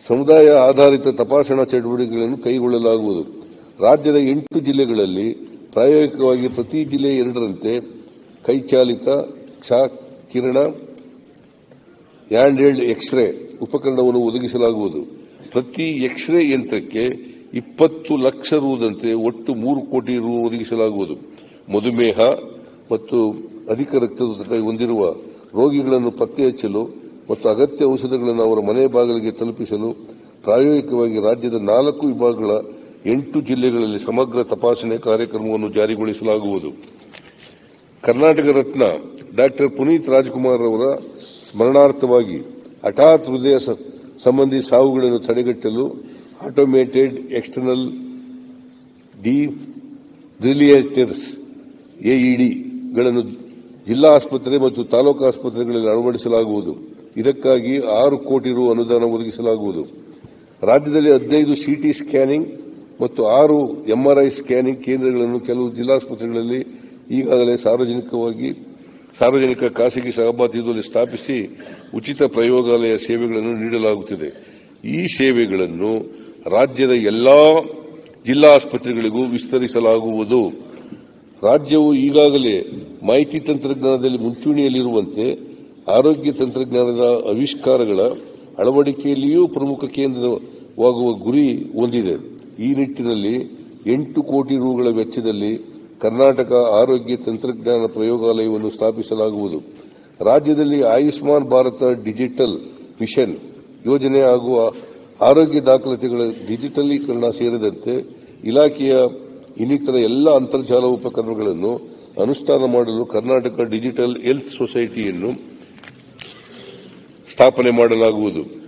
ಸಮುದಾಯ ಆಧಾರಿತ ತಪಾಸಣಾ ಚಟುವಟಿಕೆಗಳನ್ನು ಕೈಗೊಳ್ಳಲಾಗುವುದು ರಾಜ್ಯದ ಎಂಟು ಜಿಲ್ಲೆಗಳಲ್ಲಿ ಪ್ರಾಯೋಗಿಕವಾಗಿ ಪ್ರತಿ ಜಿಲ್ಲೆ ಎರಡರಂತೆ ಕೈಚಾಲಿತ ಕ್ಷ ಕಿರಣ ಹ್ಯಾಂಡ್ ಎಕ್ಸ್ರೇ ಉಪಕರಣವನ್ನು ಒದಗಿಸಲಾಗುವುದು ಪ್ರತಿ ಎಕ್ಸ್ರೇ ಯಂತ್ರಕ್ಕೆ ಇಪ್ಪತ್ತು ಲಕ್ಷ ರೂದಂತೆ ಒಟ್ಟು ಮೂರು ಕೋಟಿ ರು ಒದಗಿಸಲಾಗುವುದು ಮಧುಮೇಹ ಮತ್ತು ಅಧಿಕ ರಕ್ತದೊತ್ತಡ ಹೊಂದಿರುವ ರೋಗಿಗಳನ್ನು ಪತ್ತೆ ಹಚ್ಚಲು ಮತ್ತು ಅಗತ್ಯ ಔಷಧಗಳನ್ನು ಅವರ ಮನೆ ಬಾಗಿಲಿಗೆ ತಲುಪಿಸಲು ಪ್ರಾಯೋಗಿಕವಾಗಿ ರಾಜ್ಯದ ನಾಲ್ಕು ವಿಭಾಗಗಳ ಎಂಟು ಜಿಲ್ಲೆಗಳಲ್ಲಿ ಸಮಗ್ರ ತಪಾಸಣೆ ಕಾರ್ಯಕ್ರಮವನ್ನು ಜಾರಿಗೊಳಿಸಲಾಗುವುದು ಕರ್ನಾಟಕ ರತ್ನ ಡಾಕ್ಟರ್ ಪುನೀತ್ ರಾಜ್ಕುಮಾರ್ ಅವರ ಸ್ಮರಣಾರ್ಥವಾಗಿ ಹಠಾತ್ ಹೃದಯ ಸ- ಸಂಬಂಧಿ ಸಾವುಗಳನ್ನು ತಡೆಗಟ್ಟಲು ಆಟೋಮೇಟೆಡ್ ಎಕ್ಸ್ಟರ್ನಲ್ ಡಿಬ್ರಿಲಿಯೇಟರ್ಸ್ ಎಇಡಿಗಳನ್ನು ಜಿಲ್ಲಾ ಆಸ್ಪತ್ರೆ ಮತ್ತು ತಾಲೂಕು ಆಸ್ಪತ್ರೆಗಳಲ್ಲಿ ಅಳವಡಿಸಲಾಗುವುದು ಇದಕ್ಕಾಗಿ ಆರು ಕೋಟಿ ರು ಅನುದಾನ ಒದಗಿಸಲಾಗುವುದು ರಾಜ್ಯದಲ್ಲಿ ಹದಿನೈದು ಸಿಟಿ ಸ್ಕ್ಯಾನಿಂಗ್ ಮತ್ತು ಆರು ಎಂಆರ್ಐ ಸ್ಕ್ಯಾನಿಂಗ್ ಕೇಂದ್ರಗಳನ್ನು ಕೆಲವು ಜಿಲ್ಲಾಸ್ಪತ್ರೆಗಳಲ್ಲಿ ಈಗಾಗಲೇ ಸಾರ್ವಜನಿಕವಾಗಿ ಸಾರ್ವಜನಿಕ ಖಾಸಗಿ ಸಹಭಾಗಿತ್ವದಲ್ಲಿ ಸ್ಥಾಪಿಸಿ ಉಚಿತ ಪ್ರಯೋಗಾಲಯ ಸೇವೆಗಳನ್ನು ನೀಡಲಾಗುತ್ತಿದೆ ಈ ಸೇವೆಗಳನ್ನು ರಾಜ್ಯದ ಎಲ್ಲಾ ಜಿಲ್ಲಾ ಆಸ್ಪತ್ರೆಗಳಿಗೂ ವಿಸ್ತರಿಸಲಾಗುವುದು ರಾಜ್ಯವು ಈಗಾಗಲೇ ಮಾಹಿತಿ ತಂತ್ರಜ್ಞಾನದಲ್ಲಿ ಮುಂಚೂಣಿಯಲ್ಲಿರುವಂತೆ ಆರೋಗ್ಯ ತಂತ್ರಜ್ಞಾನದ ಆವಿಷ್ಕಾರಗಳ ಅಳವಡಿಕೆಯಲ್ಲಿಯೂ ಪ್ರಮುಖ ಕೇಂದ್ರವಾಗುವ ಗುರಿ ಹೊಂದಿದೆ ಈ ನಿಟ್ಟಿನಲ್ಲಿ ಎಂಟು ಕೋಟಿ ರುಗಳ ವೆಚ್ಚದಲ್ಲಿ ಕರ್ನಾಟಕ ಆರೋಗ್ಯ ತಂತ್ರಜ್ಞಾನ ಪ್ರಯೋಗಾಲಯವನ್ನು ಸ್ಥಾಪಿಸಲಾಗುವುದು ರಾಜ್ಯದಲ್ಲಿ ಆಯುಷ್ಮಾನ್ ಭಾರತ ಡಿಜಿಟಲ್ ಮಿಷನ್ ಯೋಜನೆ ಹಾಗೂ ಆರೋಗ್ಯ ದಾಖಲಾತಿಗಳ ಡಿಜಿಟಲೀಕರಣ ಸೇರಿದಂತೆ ಇಲಾಖೆಯ ಇನ್ನಿತರ ಎಲ್ಲ ಅಂತರ್ಜಾಲ ಉಪಕರಣಗಳನ್ನು ಅನುಷ್ಠಾನ ಮಾಡಲು ಕರ್ನಾಟಕ ಡಿಜಿಟಲ್ ಹೆಲ್ತ್ ಸೊಸೈಟಿಯನ್ನು ಸ್ಥಾಪನೆ ಮಾಡಲಾಗುವುದು